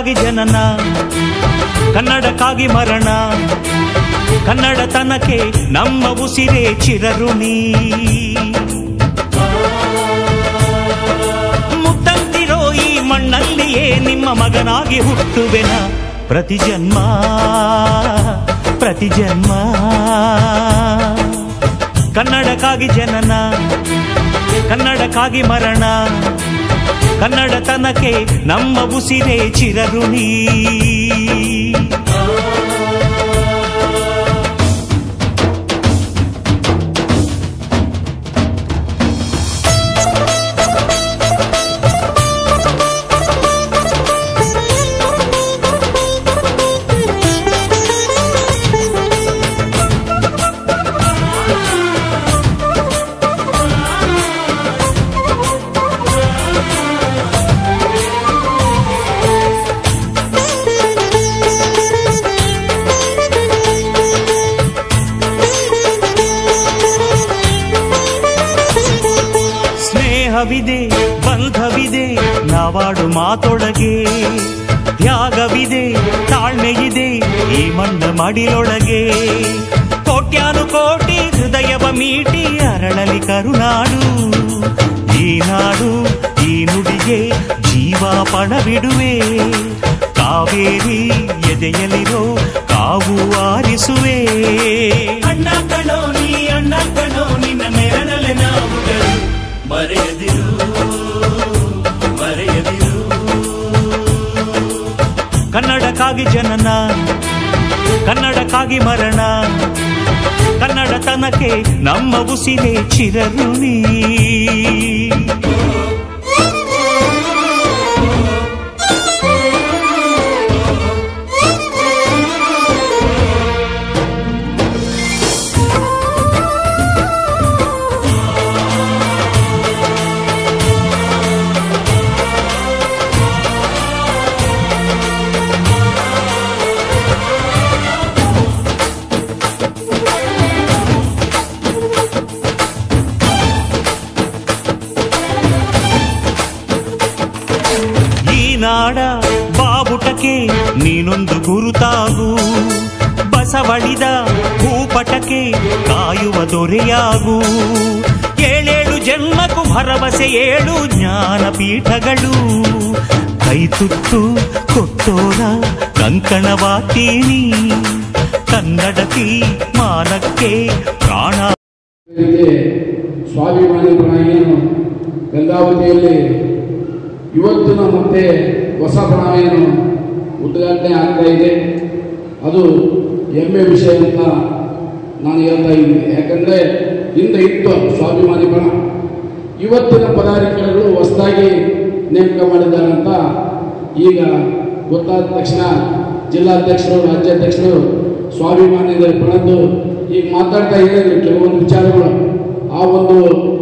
ಕನ್ನಡಕ್ಕಾಗಿ ಜನನ ಕನ್ನಡಕ್ಕಾಗಿ ಮರಣ ಕನ್ನಡತನಕ್ಕೆ ನಮ್ಮ ಉಸಿರೇ ಚಿರಋಣಿ ಮುತ್ತಂತಿರೋ ಈ ಮಣ್ಣಲ್ಲಿಯೇ ನಿಮ್ಮ ಮಗನಾಗಿ ಹುಟ್ಟುವೆನ ಪ್ರತಿ ಜನ್ಮ ಪ್ರತಿ ಜನ್ಮ ಕನ್ನಡಕ್ಕಾಗಿ ಜನನ ಕನ್ನಡಕ್ಕಾಗಿ ಮರಣ ಕನ್ನಡತನಕ್ಕೆ ನಮ್ಮ ಉಸಿರೇ ಚಿರಋಣಿ ಸ್ನೇಹವಿದೆ ಬಂಧವಿದೆ ನಾವಾಡು ಮಾತೊಳಗೆ ತ್ಯಾಗವಿದೆ ತಾಳ್ಮೆಯಿದೆ ಈ ಮಣ್ಣ ಮಡಿಯೊಳಗೆ ಕೋಟ್ಯಾನು ಕೋಟಿ ಹೃದಯವ ಮೀಟಿ ಅರಳಲಿ ಕರುನಾಡು ಈ ನಾಡು ಈ ನುಡಿಗೆ ಜೀವ ಪಣವಿಡುವೆ ಕಾವೇರಿ ಎದೆಯಲಿರೋ ಕಾವು ಆರಿಸುವೆ ಅಣ್ಣ ಕಣೋ ನೀ ಅಣ್ಣ ಕಣೋ ನಿನ್ನ ನೆರಳಲೆ ನಾವುಗಳು ಮರೆಯದಿರು ಮರೆಯದಿರು ಕನ್ನಡಕ್ಕಾಗಿ ಜನನ ಕನ್ನಡಕ್ಕಾಗಿ ಮರಣ ಕನ್ನಡತನಕ್ಕೆ ನಮ್ಮ ಉಸಿರೇ ಚಿರಋಣಿ ಈ ನಾಡ ಬಾವುಟಕ್ಕೆ ನೀನೊಂದು ಗುರುತಾಗು ಬಸವಳಿದ ಭೂಪಟಕ್ಕೆ ಕಾಯುವ ದೊರೆಯಾಗು ಏಳೇಳು ಜನ್ಮಕ್ಕೂ ಭರವಸೆ ಏಳು ಜ್ಞಾನಪೀಠಗಳು ಕೈ ತುತ್ತು ಕೊಟ್ಟೋರ ಕಂಕಣವಾತೀನಿ ಕನ್ನಡತಿ ಮಾನಕ್ಕೆ ಪ್ರಾಣ ವೇದಿಕೆ ಸ್ವಾಭಿಮಾನಿ ಬಣ ಏನು ಗಂಗಾವತಿಯಲ್ಲಿ ಇವತ್ತಿನ ಮತ್ತೆ ಹೊಸ ಬಣ ಏನು ಉದ್ಘಾಟನೆ ಆಗ್ತಾ ಇದೆ ಅದು ಹೆಮ್ಮೆ ವಿಷಯ ಅಂತ ನಾನು ಹೇಳ್ತಾ ಇದ್ದೀನಿ ಯಾಕಂದರೆ ಹಿಂದೆ ಇತ್ತು ಸ್ವಾಭಿಮಾನಿ ಬಣ ಇವತ್ತಿನ ಪದಾಧಿಕಾರಿಗಳು ಹೊಸದಾಗಿ ನೇಮಕ ಮಾಡಿದ್ದಾರೆ ಅಂತ ಈಗ ಗೊತ್ತಾದ ತಕ್ಷಣ ಜಿಲ್ಲಾಧ್ಯಕ್ಷರು ರಾಜ್ಯಾಧ್ಯಕ್ಷರು ಸ್ವಾಭಿಮಾನಿ ಬಣದ್ದು ಈಗ ಮಾತಾಡ್ತಾ ಇದ್ದಾರೆ ಕೆಲವೊಂದು ವಿಚಾರಗಳು ಆ ಒಂದು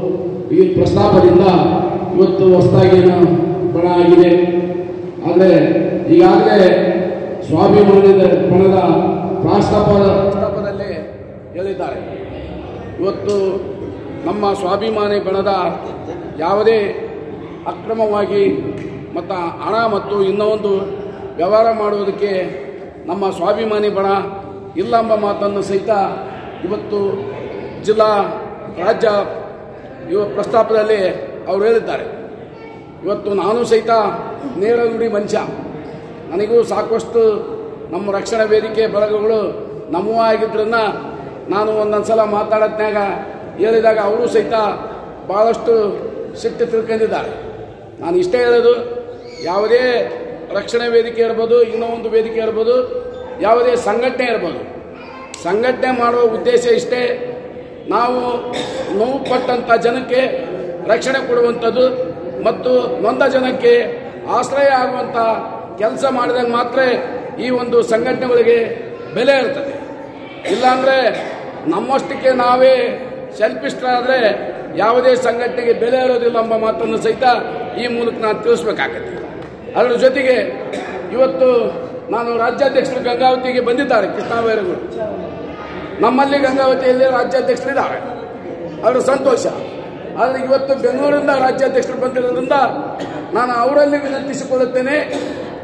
ಈ ಪ್ರಸ್ತಾಪದಿಂದ ಇವತ್ತು ಹೊಸದಾಗಿ ಬಣ ಆಗಿದೆ ಆದರೆ ಈಗಾಗಲೇ ಸ್ವಾಭಿಮಾನದ ಬಣದ ಪ್ರಾಸ್ತಾಪ ಪ್ರಸ್ತಾಪದಲ್ಲೇ ಹೇಳಿದ್ದಾರೆ ಇವತ್ತು ನಮ್ಮ ಸ್ವಾಭಿಮಾನಿ ಬಣದ ಯಾವುದೇ ಅಕ್ರಮವಾಗಿ ಮತ್ತು ಹಣ ಮತ್ತು ಇನ್ನೂ ಒಂದು ವ್ಯವಹಾರ ಮಾಡುವುದಕ್ಕೆ ನಮ್ಮ ಸ್ವಾಭಿಮಾನಿ ಬಣ ಇಲ್ಲ ಎಂಬ ಮಾತನ್ನು ಸಹಿತ ಇವತ್ತು ಜಿಲ್ಲಾ ರಾಜ್ಯ ಇವ ಪ್ರಸ್ತಾಪದಲ್ಲಿ ಅವರು ಹೇಳಿದ್ದಾರೆ ಇವತ್ತು ನಾನು ಸಹಿತ ನೇರ ನುಡಿ ಮನುಷ್ಯ ನನಗೂ ಸಾಕಷ್ಟು ನಮ್ಮ ರಕ್ಷಣಾ ವೇದಿಕೆ ಬಲಗಗಳು ನಮ್ಮವ ಆಗಿದ್ರನ್ನ ನಾನು ಒಂದೊಂದು ಸಲ ಮಾತಾಡೋದ್ನಾಗ ಹೇಳಿದಾಗ ಅವರು ಸಹಿತ ಭಾಳಷ್ಟು ಸಿಟ್ಟು ತಿಳ್ಕೊಂಡಿದ್ದಾರೆ ನಾನು ಇಷ್ಟೇ ಹೇಳೋದು ಯಾವುದೇ ರಕ್ಷಣಾ ವೇದಿಕೆ ಇರ್ಬೋದು ಇನ್ನೂ ಒಂದು ವೇದಿಕೆ ಇರ್ಬೋದು ಯಾವುದೇ ಸಂಘಟನೆ ಇರ್ಬೋದು ಸಂಘಟನೆ ಮಾಡುವ ಉದ್ದೇಶ ಇಷ್ಟೇ ನಾವು ನೋವು ಪಟ್ಟಂಥ ಜನಕ್ಕೆ ರಕ್ಷಣೆ ಕೊಡುವಂಥದ್ದು ಮತ್ತು ನೊಂದ ಜನಕ್ಕೆ ಆಶ್ರಯ ಆಗುವಂಥ ಕೆಲಸ ಮಾಡಿದಾಗ ಮಾತ್ರ ಈ ಒಂದು ಸಂಘಟನೆಗಳಿಗೆ ಬೆಲೆ ಇರ್ತದೆ ಇಲ್ಲಾಂದರೆ ನಮ್ಮಷ್ಟಕ್ಕೆ ನಾವೇ ಸೆಲ್ಫಿಸ್ಟರಾದರೆ ಯಾವುದೇ ಸಂಘಟನೆಗೆ ಬೆಲೆ ಇರೋದಿಲ್ಲ ಎಂಬ ಮಾತನ್ನು ಸಹಿತ ಈ ಮೂಲಕ ನಾನು ತಿಳಿಸ್ಬೇಕಾಗತ್ತೆ ಅದರ ಜೊತೆಗೆ ಇವತ್ತು ನಾನು ರಾಜ್ಯಾಧ್ಯಕ್ಷರು ಗಂಗಾವತಿಗೆ ಬಂದಿದ್ದಾರೆ ಕೃಷ್ಣ ಬೈರೇಗೌಡ ನಮ್ಮಲ್ಲಿ ಗಂಗಾವತಿಯಲ್ಲಿ ರಾಜ್ಯಾಧ್ಯಕ್ಷರಿದ್ದಾರೆ ಅದರ ಸಂತೋಷ ಆದರೆ ಇವತ್ತು ಬೆಂಗಳೂರಿಂದ ರಾಜ್ಯಾಧ್ಯಕ್ಷರು ಬಂದಿರೋದ್ರಿಂದ ನಾನು ಅವರಲ್ಲಿ ವಿನಂತಿಸಿಕೊಳ್ಳುತ್ತೇನೆ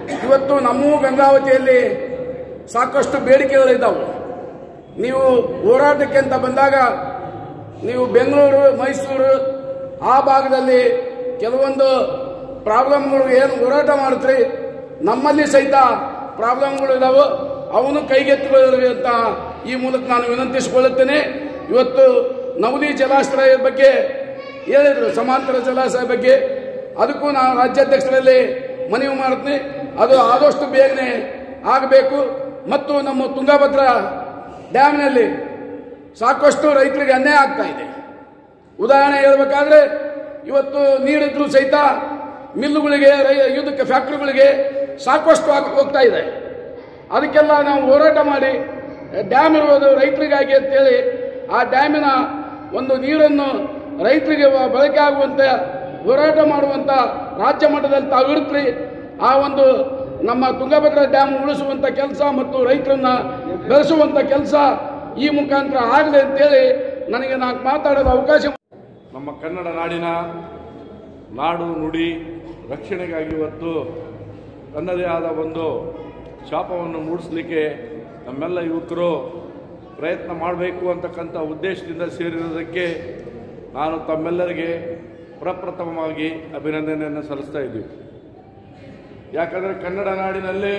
ಇವತ್ತು ನಮ್ಮ ಗಂಗಾವತಿಯಲ್ಲಿ ಸಾಕಷ್ಟು ಬೇಡಿಕೆಗಳಿದ್ದಾವೆ ನೀವು ಹೋರಾಟಕ್ಕೆ ಅಂತ ಬಂದಾಗ ನೀವು ಬೆಂಗಳೂರು ಮೈಸೂರು ಆ ಭಾಗದಲ್ಲಿ ಕೆಲವೊಂದು ಪ್ರಾಬ್ಲಮ್ಗಳು ಏನು ಹೋರಾಟ ಮಾಡ್ತೀರಿ ನಮ್ಮಲ್ಲಿ ಸಹಿತ ಪ್ರಾಬ್ಲಮ್ಗಳು ಇದಾವೆ ಅವನು ಕೈಗೆತ್ತಿಕೊಳ್ಳಿ ಅಂತ ಈ ಮೂಲಕ ನಾನು ವಿನಂತಿಸಿಕೊಳ್ಳುತ್ತೇನೆ ಇವತ್ತು ನವಲಿ ಜಲಾಶಯ ಬಗ್ಗೆ ಹೇಳಿದ್ರು ಸಮಾಂತರ ಜಲಾಶಯ ಬಗ್ಗೆ ಅದಕ್ಕೂ ನಾನು ರಾಜ್ಯಾಧ್ಯಕ್ಷರಲ್ಲಿ ಮನವಿ ಮಾಡ್ತೀನಿ ಅದು ಆದಷ್ಟು ಬೇಗನೆ ಆಗಬೇಕು ಮತ್ತು ನಮ್ಮ ತುಂಗಭದ್ರಾ ಡ್ಯಾಮ್ನಲ್ಲಿ ಸಾಕಷ್ಟು ರೈತರಿಗೆ ಅನ್ಯಾಯ ಆಗ್ತಾ ಇದೆ ಉದಾಹರಣೆ ಹೇಳಬೇಕಾದ್ರೆ ಇವತ್ತು ನೀರಿದ್ರು ಸಹಿತ ಮಿಲ್ಲುಗಳಿಗೆ ರೈ- ಇದಕ್ಕೆ ಫ್ಯಾಕ್ಟ್ರಿಗಳಿಗೆ ಸಾಕಷ್ಟು ಆಗ್- ಹೋಗ್ತಾ ಇದೆ ಅದಕ್ಕೆಲ್ಲ ನಾವು ಹೋರಾಟ ಮಾಡಿ ಡ್ಯಾಮ್ ಇರುವುದು ರೈತರಿಗಾಗಿ ಅಂತೇಳಿ ಆ ಡ್ಯಾಮಿನ ಒಂದು ನೀರನ್ನು ರೈತರಿಗೆ ಬ- ಬಳಕೆ ಆಗುವಂತೆ ಹೋರಾಟ ಮಾಡುವಂತ ರಾಜ್ಯ ಮಟ್ಟದಲ್ಲಿ ತಾವು ಇರ್ತೀರಿ ಆ ಒಂದು ನಮ್ಮ ತುಂಗಭದ್ರಾ ಡ್ಯಾಮ್ ಉಳಿಸುವಂತ ಕೆಲಸ ಮತ್ತು ರೈತರನ್ನ ಬೆಳೆಸುವಂತ ಕೆಲಸ ಈ ಮುಖಾಂತರ ಆಗಲಿ ಅಂತೇಳಿ ನನಗೆ ನಾಲ್ಕು ಮಾತಾಡೋದು ಅವಕಾಶ ನಮ್ಮ ಕನ್ನಡ ನಾಡಿನ ನಾಡು ನುಡಿ ರಕ್ಷಣೆಗಾಗಿ ಇವತ್ತು ತನ್ನದೇ ಆದ ಒಂದು ಶಾಪವನ್ನು ಮೂಡಿಸಲಿಕ್ಕೆ ನಮ್ಮೆಲ್ಲ ಯುವಕರು ಪ್ರಯತ್ನ ಮಾಡಬೇಕು ಅಂತಕ್ಕಂಥ ಉದ್ದೇಶದಿಂದ ಸೇರಿರೋದಕ್ಕೆ ನಾನು ತಮ್ಮೆಲ್ಲರಿಗೆ ಪ್ರಪ್ರಥಮವಾಗಿ ಅಭಿನಂದನೆಯನ್ನು ಸಲ್ಲಿಸ್ತಾ ಇದ್ದೀವಿ ಯಾಕಂದರೆ ಕನ್ನಡ ನಾಡಿನಲ್ಲಿ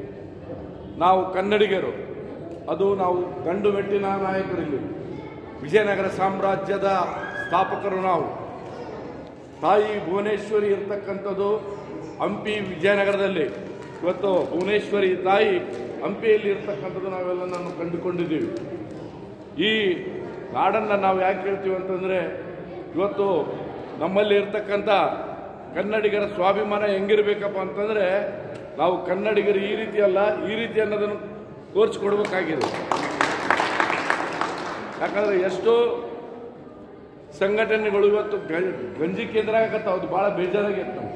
ನಾವು ಕನ್ನಡಿಗರು ಅದು ನಾವು ಗಂಡು ಮೆಟ್ಟಿನ ನಾಯಕರಿಲ್ಲಿ ವಿಜಯನಗರ ಸಾಮ್ರಾಜ್ಯದ ಸ್ಥಾಪಕರು ನಾವು ತಾಯಿ ಭುವನೇಶ್ವರಿ ಇರ್ತಕ್ಕಂಥದ್ದು ಹಂಪಿ ವಿಜಯನಗರದಲ್ಲಿ ಇವತ್ತು ಭುವನೇಶ್ವರಿ ತಾಯಿ ಹಂಪಿಯಲ್ಲಿ ಇರ್ತಕ್ಕಂಥದ್ದು ನಾವೆಲ್ಲ ನಾನು ಕಂಡುಕೊಂಡಿದ್ದೀವಿ ಈ ನಾಡನ್ನು ನಾವು ಯಾಕೆ ಹೇಳ್ತೀವಿ ಅಂತಂದರೆ ಇವತ್ತು ನಮ್ಮಲ್ಲಿ ಇರ್ತಕ್ಕಂಥ ಕನ್ನಡಿಗರ ಸ್ವಾಭಿಮಾನ ಹೆಂಗಿರ್ಬೇಕಪ್ಪ ಅಂತಂದರೆ ನಾವು ಕನ್ನಡಿಗರು ಈ ರೀತಿ ಅಲ್ಲ ಈ ರೀತಿ ಅನ್ನೋದನ್ನು ತೋರಿಸ್ಕೊಡ್ಬೇಕಾಗಿದೆ ಯಾಕಂದರೆ ಎಷ್ಟೋ ಸಂಘಟನೆಗಳು ಇವತ್ತು ಗ- ಗಂಜಿ ಕೇಂದ್ರ ಆಗತ್ತಾವ ಅದು ಭಾಳ ಬೇಜಾರಾಗೈತೆ ನಮ್ಗೆ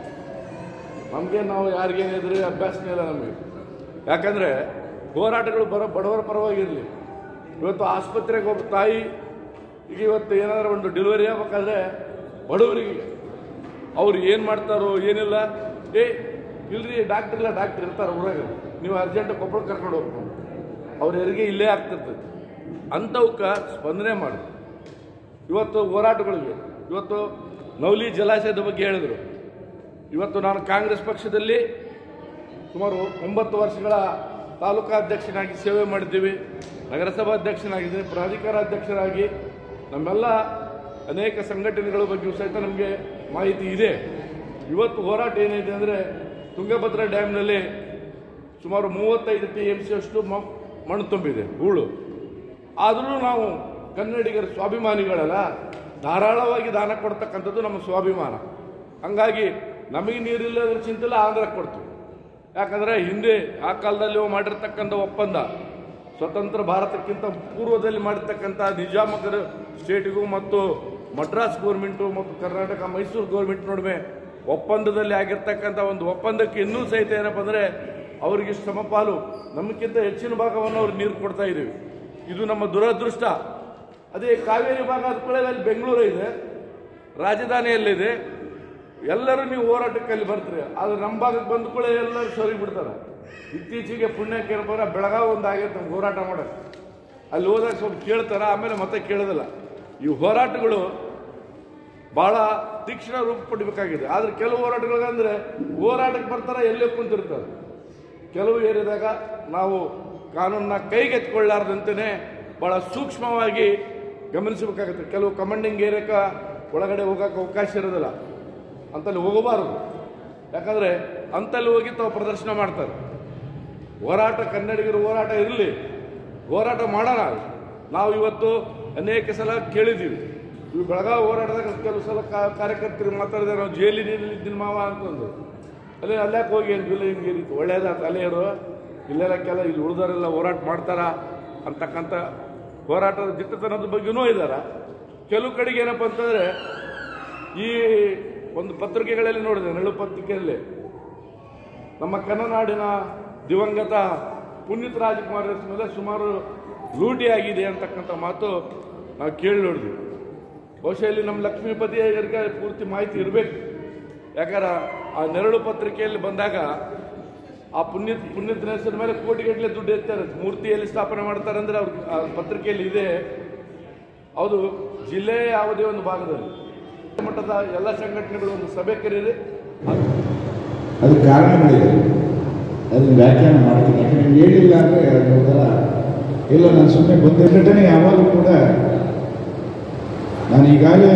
ನಮಗೆ ನಾವು ಯಾರಿಗೇನಿದ್ರೆ ಅಭ್ಯಾಸನೇ ಇಲ್ಲ ನಮಗೆ ಯಾಕಂದರೆ ಹೋರಾಟಗಳು ಬರೋ ಬಡವರ ಪರವಾಗಿರಲಿ ಇವತ್ತು ಆಸ್ಪತ್ರೆಗೆ ಒಬ್ಬ ತಾಯಿ ಈಗ ಇವತ್ತು ಏನಾದರೂ ಒಂದು ಡೆಲಿವರಿ ಆಗ್ಬೇಕಾದ್ರೆ ಬಡವರಿಗೆ ಅವ್ರು ಏನು ಮಾಡ್ತಾರೋ ಏನಿಲ್ಲ ಏ ಇಲ್ರಿ ಡಾಕ್ಟರ್ ಇಲ್ಲ ಡಾಕ್ಟರ್ ಇರ್ತಾರೆ ಊರಾಗ ನೀವು ಅರ್ಜೆಂಟ್ ಕೊಪ್ಪಳ ಕರ್ಕೊಂಡು ಹೋಗ್ಕೊಂಡು ಅವ್ರ ಹೆರಿಗೆ ಇಲ್ಲೇ ಆಗ್ತಿರ್ತದೆ ಅಂಥವಕ್ಕೆ ಸ್ಪಂದನೆ ಮಾಡಿ ಇವತ್ತು ಹೋರಾಟಗಳಿಗೆ ಇವತ್ತು ನವಲಿ ಜಲಾಶಯದ ಬಗ್ಗೆ ಹೇಳಿದರು ಇವತ್ತು ನಾನು ಕಾಂಗ್ರೆಸ್ ಪಕ್ಷದಲ್ಲಿ ಸುಮಾರು ಒಂಬತ್ತು ವರ್ಷಗಳ ತಾಲೂಕಾ ಅಧ್ಯಕ್ಷನಾಗಿ ಸೇವೆ ಮಾಡಿದ್ದೀವಿ ನಗರಸಭಾ ಅಧ್ಯಕ್ಷನಾಗಿದ್ದೀನಿ ಪ್ರಾಧಿಕಾರ ಅಧ್ಯಕ್ಷರಾಗಿ ನಮ್ಮೆಲ್ಲ ಅನೇಕ ಸಂಘಟನೆಗಳ ಬಗ್ಗೆಯೂ ಸಹಿತ ನಮಗೆ ಮಾಹಿತಿ ಇದೆ ಇವತ್ತು ಹೋರಾಟ ಏನಿದೆ ಅಂದರೆ ತುಂಗಭದ್ರಾ ಡ್ಯಾಮ್ನಲ್ಲಿ ಸುಮಾರು ಮೂವತ್ತೈದು ಟಿ ಎಂ ಸಿ ಅಷ್ಟು ಮ- ಮಣ್ಣು ತುಂಬಿದೆ ಹೂಳು ಆದರೂ ನಾವು ಕನ್ನಡಿಗರ ಸ್ವಾಭಿಮಾನಿಗಳಲ್ಲ ಧಾರಾಳವಾಗಿ ದಾನ ಕೊಡ್ತಕ್ಕಂಥದ್ದು ನಮ್ಮ ಸ್ವಾಭಿಮಾನ ಹಂಗಾಗಿ ನಮಗೆ ನೀರಿಲ್ಲದ್ರ ಚಿಂತಿಲ್ಲ ಆಂಧ್ರಕ್ಕೆ ಕೊಡ್ತೀವಿ ಯಾಕಂದರೆ ಹಿಂದೆ ಆ ಕಾಲದಲ್ಲಿ ಮಾಡಿರ್ತಕ್ಕಂಥ ಒಪ್ಪಂದ ಸ್ವತಂತ್ರ ಭಾರತಕ್ಕಿಂತ ಪೂರ್ವದಲ್ಲಿ ಮಾಡಿರ್ತಕ್ಕಂಥ ನಿಜಾಮಗರ ಸ್ಟೇಟಿಗೂ ಮತ್ತು ಮಡ್ರಾಸ್ ಗೌರ್ಮೆಂಟು ಮತ್ತು ಕರ್ನಾಟಕ ಮೈಸೂರು ಗೌರ್ಮೆಂಟ್ ನಡುವೆ ಒಪ್ಪಂದದಲ್ಲಿ ಆಗಿರ್ತಕ್ಕಂಥ ಒಂದು ಒಪ್ಪಂದಕ್ಕೆ ಇನ್ನೂ ಸಹಿತ ಏನಪ್ಪ ಅಂದರೆ ಅವರಿಗೆ ಸಮಪಾಲು ನಮಗಿಂತ ಹೆಚ್ಚಿನ ಭಾಗವನ್ನು ಅವ್ರು ನೀರು ಕೊಡ್ತಾ ಇದ್ದೀವಿ ಇದು ನಮ್ಮ ದುರದೃಷ್ಟ ಅದೇ ಕಾವೇರಿ ಭಾಗ ಆದ ಕೂಡ ಅಲ್ಲಿ ಬೆಂಗಳೂರು ಇದೆ ರಾಜಧಾನಿಯಲ್ಲಿದೆ ಎಲ್ಲರೂ ನೀವು ಹೋರಾಟಕ್ಕೆ ಅಲ್ಲಿ ಬರ್ತೀರಿ ಆದ್ರೆ ನಮ್ಮ ಭಾಗಕ್ಕೆ ಬಂದ ಕೂಡ ಎಲ್ಲರೂ ಸರಿ ಬಿಡ್ತಾರೆ ಇತ್ತೀಚೆಗೆ ಪುಣ್ಯಕ್ಕೆ ಏನಪ್ಪ ಬೆಳಗಾವಿ ಒಂದು ಆಗೈತೆ ನಮ್ಗೆ ಹೋರಾಟ ಮಾಡೋದು ಅಲ್ಲಿ ಹೋದಾಗ ಸ್ವಲ್ಪ ಕೇಳ್ತಾರೆ ಆಮೇಲೆ ಮತ್ತೆ ಕೇಳೋದಿಲ್ಲ ಈ ಹೋರಾಟಗಳು ಬಹಳ ತೀಕ್ಷ್ಣ ರೂಪ ಪಡಿಬೇಕಾಗಿದೆ ಆದ್ರೆ ಕೆಲವು ಹೋರಾಟಗಳಿಗಂದ್ರೆ ಹೋರಾಟಕ್ಕೆ ಬರ್ತಾರೆ ಎಲ್ಲೇ ಕುಂತಿರ್ತಾರೆ ಕೆಲವು ಏರಿದಾಗ ನಾವು ಕಾನೂನನ್ನ ಕೈಗೆತ್ತಿಕೊಳ್ಳಾರ್ದಂತೆಯೇ ಬಹಳ ಸೂಕ್ಷ್ಮವಾಗಿ ಗಮನಿಸಬೇಕಾಗುತ್ತೆ ಕೆಲವು ಕಮಾಂಡಿಂಗ್ ಏರಿಯಾಕ ಒಳಗಡೆ ಹೋಗಕ್ಕೆ ಅವಕಾಶ ಇರೋದಿಲ್ಲ ಅಂತಲ್ಲಿ ಹೋಗಬಾರದು ಯಾಕಂದ್ರೆ ಅಂತಲ್ಲಿ ಹೋಗಿ ತಾವು ಪ್ರದರ್ಶನ ಮಾಡ್ತಾರೆ ಹೋರಾಟ ಕನ್ನಡಿಗರ ಹೋರಾಟ ಇರಲಿ ಹೋರಾಟ ಮಾಡೋಣ ನಾವು ಇವತ್ತು ಅನೇಕ ಸಲ ಕೇಳಿದ್ದೀವಿ ಇವು ಬೆಳಗಾವಿ ಹೋರಾಟದಾಗ ಕೆಲವು ಸಲ ಕಾ- ಕಾರ್ಯಕರ್ತರು ಮಾತಾಡಿದೆ ನಾವು ಜೈಲಿನಲ್ಲಿ ಇದ್ದೀನಿ ಮಾವ ಅಂತಂದು ಅಲ್ಲೇ ಅಲ್ಲಾಕೆ ಹೋಗಿ ಏನಿಲ್ಲ ಹಿಂಗೆ ರೀತಿ ಒಳ್ಳೇದಾತ ಅಲ್ಲೇ ಇರು ಇಲ್ಲೆಲ್ಲ ಕೆಲ ಇಲ್ಲಿ ಉಳಿದವರೆಲ್ಲ ಹೋರಾಟ ಮಾಡ್ತಾರ ಅಂತಕ್ಕಂಥ ಹೋರಾಟದ ದಿಟ್ಟತನದ ಬಗ್ಗೆನೂ ಇದ್ದಾರ ಕೆಲವು ಕಡೆಗೆ ಏನಪ್ಪ ಅಂತಂದರೆ ಈ ಒಂದು ಪತ್ರಿಕೆಗಳಲ್ಲಿ ನೋಡಿದೆ ನೆರಳು ಪತ್ರಿಕೆಯಲ್ಲಿ ನಮ್ಮ ಕನ್ನನಾಡಿನ ದಿವಂಗತ ಪುನೀತ್ ರಾಜ್ಕುಮಾರ್ ಮೇಲೆ ಸುಮಾರು ಲೂಟಿ ಆಗಿದೆ ಅಂತಕ್ಕಂಥ ಮಾತು ನಾವು ಕೇಳಿ ನೋಡಿದ್ವಿ ಬಹುಶಃ ಇಲ್ಲಿ ನಮ್ಮ ಲಕ್ಷ್ಮೀಪತಿ ಅವರಿಗೆ ಪೂರ್ತಿ ಮಾಹಿತಿ ಇರಬೇಕು ಯಾಕಂದ್ರೆ ಆ ನೆರಳು ಪತ್ರಿಕೆಯಲ್ಲಿ ಬಂದಾಗ ಆ ಪುಣ್ಯ ಪುಣ್ಯದ ಹೆಸರ ಮೇಲೆ ಕೋಟಿಗಟ್ಟಲೆ ದುಡ್ಡು ಎತ್ತಾರೆ ಮೂರ್ತಿಯಲ್ಲಿ ಸ್ಥಾಪನೆ ಮಾಡ್ತಾರೆ ಅಂದ್ರೆ ಅವ್ರ ಆ ಪತ್ರಿಕೆಯಲ್ಲಿ ಇದೆ ಹೌದು ಜಿಲ್ಲೆಯ ಯಾವುದೇ ಒಂದು ಭಾಗದಲ್ಲಿ ಮಟ್ಟದ ಎಲ್ಲ ಸಂಘಟನೆಗಳು ಒಂದು ಸಭೆ ಕರೀರಿ ಅದು ಅದು ಕಾರಣಗಳಿದೆ ಅದನ್ನು ವ್ಯಾಖ್ಯಾನ ಮಾಡ್ತೀನಿ ಯಾಕಂದ್ರೆ ನಿಮ್ಗೆ ಹೇಳಿಲ್ಲ ಅಂದರೆ ಅದು ಒಂಥರ ಇಲ್ಲ ನಾನು ಸುಮ್ಮನೆ ಬಂದ ಘಟನೆ ಯಾವಾಗಲೂ ಕೂಡ ನಾನು ಈಗಾಗಲೇ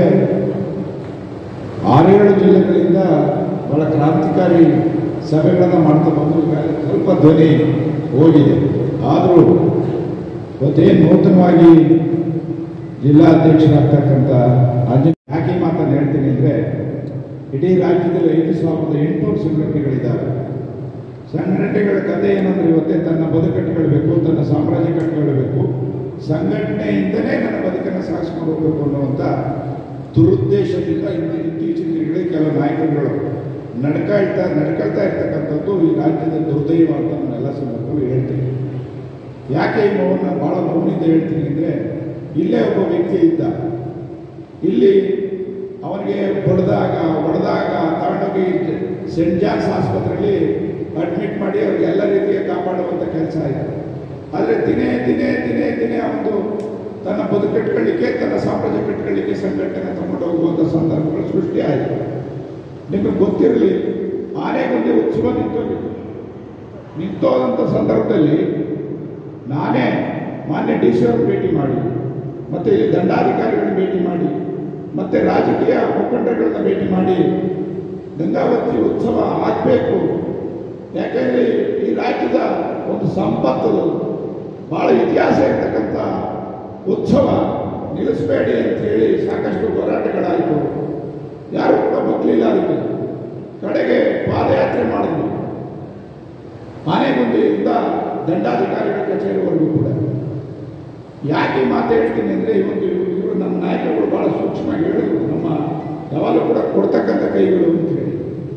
ಆರೇಳು ಜಿಲ್ಲೆಗಳಿಂದ ಬಹಳ ಕ್ರಾಂತಿಕಾರಿ ಸಭೆಗಳನ್ನು ಮಾಡ್ತಾ ಬಂದು ಈಗಾಗಲೇ ಸ್ವಲ್ಪ ಧ್ವನಿ ಹೋಗಿದೆ ಆದರೂ ಇವತ್ತೇನು ನೂತನವಾಗಿ ಜಿಲ್ಲಾಧ್ಯಕ್ಷರಾಗ್ತಕ್ಕಂಥ ಆಂಜನೇಯ ಯಾಕೆ ಈ ಮಾತನ್ನು ಹೇಳ್ತೀನಿ ಅಂದರೆ ಇಡೀ ರಾಜ್ಯದಲ್ಲಿ ಐದು ಸಾವಿರದ ಎಂಟುನೂರು ಸಂಘಟನೆಗಳಿದ್ದಾವೆ ಸಂಘಟನೆಗಳ ಕಥೆ ಏನಂದ್ರೆ ಇವತ್ತೇ ತನ್ನ ಬದುಕು ಕಟ್ಟಿಕೊಳ್ಬೇಕು ತನ್ನ ಸಾಮ್ರಾಜ್ಯ ಕಟ್ಟಿಕೊಳ್ಬೇಕು ಸಂಘಟನೆಯಿಂದಲೇ ನನ್ನ ಬದುಕನ್ನು ಸಾಗಿಸ್ಕೊಂಡು ಹೋಗ್ಬೇಕು ಅನ್ನುವಂಥ ದುರುದ್ದೇಶದಿಂದ ಇನ್ನು ಇತ್ತೀಚಿನ ದಿನಗಳಲ್ಲಿ ಕೆಲವು ನಾಯಕರುಗಳು ನಡ್ಕೊಳ್ತಾ ನಡ್ಕೊಳ್ತಾ ಇರ್ತಕ್ಕಂಥದ್ದು ಈ ರಾಜ್ಯದ ದುರ್ದೈವ ಅಂತ ನಾನೆಲ್ಲ ಸಂದರ್ಭಗಳು ಹೇಳ್ತೀನಿ ಯಾಕೆ ಈ ನೋವನ್ನು ಭಾಳ ನೋವಿನಿಂದ ಹೇಳ್ತೀನಿ ಅಂದರೆ ಇಲ್ಲೇ ಒಬ್ಬ ವ್ಯಕ್ತಿ ಇದ್ದ ಇಲ್ಲಿ ಅವನಿಗೆ ಹೊಡೆದಾಗ ಹೊಡೆದಾಗ ತಗೊಂಡೋಗಿ ಸೆಂಟ್ ಜಾನ್ಸ್ ಆಸ್ಪತ್ರೆಯಲ್ಲಿ ಅಡ್ಮಿಟ್ ಮಾಡಿ ಅವ್ರಿಗೆ ಎಲ್ಲ ರೀತಿಯ ಕಾಪಾಡುವಂಥ ಕೆಲಸ ಆಯಿತು ಆದರೆ ದಿನೇ ದಿನೇ ದಿನೇ ದಿನೇ ಅವನು ತನ್ನ ಬದುಕು ಕಟ್ಕೊಳ್ಳಿಕ್ಕೆ ತನ್ನ ಸಾಮ್ರಾಜ್ಯ ಕಟ್ಕೊಳ್ಳಿಕ್ಕೆ ಸಂಘಟನೆ ತಗೊಂಡು ಹೋಗುವಂಥ ಸಂದರ್ಭಗಳು ಸೃಷ್ಟಿ ಆಯಿತು ನಿಮಗೆ ಗೊತ್ತಿರಲಿ ಆನೆಗೊಂದು ಉತ್ಸವ ನಿಂತೋಗಿತ್ತು ನಿಂತೋದಂಥ ಸಂದರ್ಭದಲ್ಲಿ ನಾನೇ ಮಾನ್ಯ ಡಿ ಸಿ ಅವರು ಭೇಟಿ ಮಾಡಿ ಮತ್ತೆ ಇಲ್ಲಿ ದಂಡಾಧಿಕಾರಿಗಳನ್ನ ಭೇಟಿ ಮಾಡಿ ಮತ್ತೆ ರಾಜಕೀಯ ಮುಖಂಡಗಳನ್ನ ಭೇಟಿ ಮಾಡಿ ಗಂಗಾವತಿ ಉತ್ಸವ ಆಗಬೇಕು ಯಾಕೆಂದ್ರೆ ಈ ರಾಜ್ಯದ ಒಂದು ಸಂಪತ್ತು ಬಹಳ ಇತಿಹಾಸ ಇರ್ತಕ್ಕಂಥ ಉತ್ಸವ ನಿಲ್ಲಿಸಬೇಡಿ ಅಂತ ಹೇಳಿ ಸಾಕಷ್ಟು ಹೋರಾಟಗಳಾಯಿತು ಯಾರು ಕೂಡ ಬಗ್ಲಿಲ್ಲ ಅದಕ್ಕೆ ಕಡೆಗೆ ಪಾದಯಾತ್ರೆ ಮಾಡಿದ್ವಿ ಆನೆಗುಂದಿಯಿಂದ ದಂಡಾಧಿಕಾರಿಗಳ ಕಚೇರಿವರೆಗೂ ಕೂಡ ಯಾಕೆ ಈ ಮಾತು ಹೇಳ್ತೀನಿ ಅಂದರೆ ಇವತ್ತು ಇವರು ನಮ್ಮ ನಾಯಕರುಗಳು ಭಾಳ ಸೂಕ್ಷ್ಮವಾಗಿ ಹೇಳಿದ್ರು ನಮ್ಮ ಯಾವಾಗಲೂ ಕೂಡ ಕೊಡ್ತಕ್ಕಂಥ ಕೈಗಳು ಅಂತ ಹೇಳಿ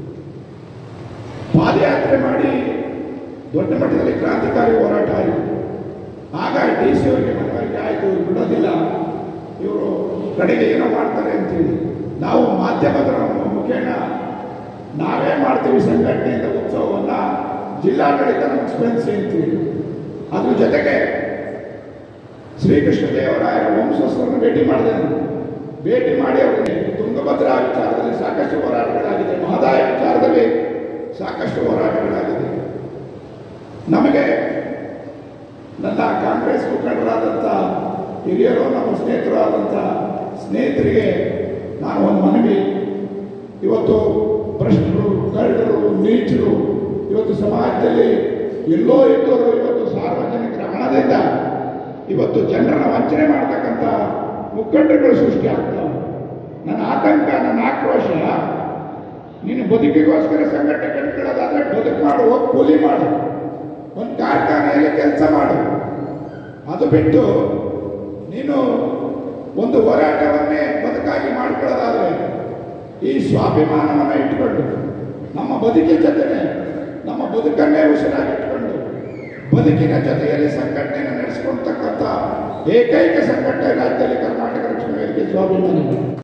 ಪಾದಯಾತ್ರೆ ಮಾಡಿ ದೊಡ್ಡ ಮಟ್ಟದಲ್ಲಿ ಕ್ರಾಂತಿಕಾರಿ ಹೋರಾಟ ಆಯಿತು ಆಗ ಡಿ ಸಿ ಅವರಿಗೆ ಮನವರಿಕೆ ಆಯಿತು ಇವ್ರು ಬಿಡೋದಿಲ್ಲ ಇವರು ಕಡೆಗೆ ಏನೋ ಮಾಡ್ತಾರೆ ಅಂತೇಳಿ ನಾವು ಮಾಧ್ಯಮದ ಮುಖೇನ ನಾವೇ ಮಾಡ್ತೀವಿ ಸಂಘಟನೆಯಿಂದ ಉತ್ಸವವನ್ನು ಜಿಲ್ಲಾಡಳಿತ ನಮಗೆ ಸ್ಪಂದಿಸಿ ಅಂತೇಳಿ ಅದ್ರ ಜೊತೆಗೆ ಶ್ರೀಕೃಷ್ಣ ದೇವರಾಯರ ವಂಶಸ್ಥರನ್ನು ಭೇಟಿ ಮಾಡಿದೆ ನಾನು ಭೇಟಿ ಮಾಡಿ ಅವರಿಗೆ ತುಂಗಭದ್ರಾ ವಿಚಾರದಲ್ಲಿ ಸಾಕಷ್ಟು ಹೋರಾಟಗಳಾಗಿದೆ ಮಹದಾಯ ವಿಚಾರದಲ್ಲಿ ಸಾಕಷ್ಟು ಹೋರಾಟಗಳಾಗಿದೆ ನಮಗೆ ನನ್ನ ಕಾಂಗ್ರೆಸ್ ಮುಖಂಡರಾದಂಥ ಹಿರಿಯರು ನಮ್ಮ ಸ್ನೇಹಿತರು ಆದಂಥ ಸ್ನೇಹಿತರಿಗೆ ನಾನು ಒಂದು ಮನವಿ ಇವತ್ತು ಭ್ರಷ್ಟರು ಕಳ್ಳರು ನೀಚರು ಇವತ್ತು ಸಮಾಜದಲ್ಲಿ ಎಲ್ಲೋ ಇದ್ದವರು ಇವತ್ತು ಸಾರ್ವಜನಿಕರ ಹಣದಿಂದ ಇವತ್ತು ಜನರನ್ನ ವಂಚನೆ ಮಾಡ್ತಕ್ಕಂಥ ಮುಖಂಡರುಗಳು ಸೃಷ್ಟಿ ಆಗ್ತಾವೆ ನನ್ನ ಆತಂಕ ನನ್ನ ಆಕ್ರೋಶ ನೀನು ಬದುಕಿಗೋಸ್ಕರ ಸಂಘಟನೆ ಕಟ್ಕೊಳ್ಳೋದಾದ್ರೆ ಬದುಕು ಮಾಡು ಹೋಗಿ ಕೂಲಿ ಮಾಡು ಒಂದು ಕಾರ್ಖಾನೆಯಲ್ಲಿ ಕೆಲಸ ಮಾಡು ಅದು ಬಿಟ್ಟು ನೀನು ಒಂದು ಹೋರಾಟವನ್ನೇ ಬದುಕಾಗಿ ಮಾಡ್ಕೊಳ್ಳೋದಾದ್ರೆ ಈ ಸ್ವಾಭಿಮಾನವನ್ನು ಇಟ್ಟುಕೊಂಡು ನಮ್ಮ ಬದುಕಿನ ಜೊತೆನೆ ನಮ್ಮ ಬದುಕನ್ನೇ ಉಸಿರಾಗಿಟ್ಕೊಂಡು ಬದುಕಿನ ಜೊತೆಯಲ್ಲಿ ಸಂಘಟನೆಯನ್ನು ನಡೆಸಿಕೊಳ್ತಕ್ಕಂಥ ಏಕೈಕ ಸಂಘಟನೆ ರಾಜ್ಯದಲ್ಲಿ ಕರ್ನಾಟಕ ರಕ್ಷಣಾ ವೇದಿಕೆ ಸ್ವಾಭಿಮಾನಿ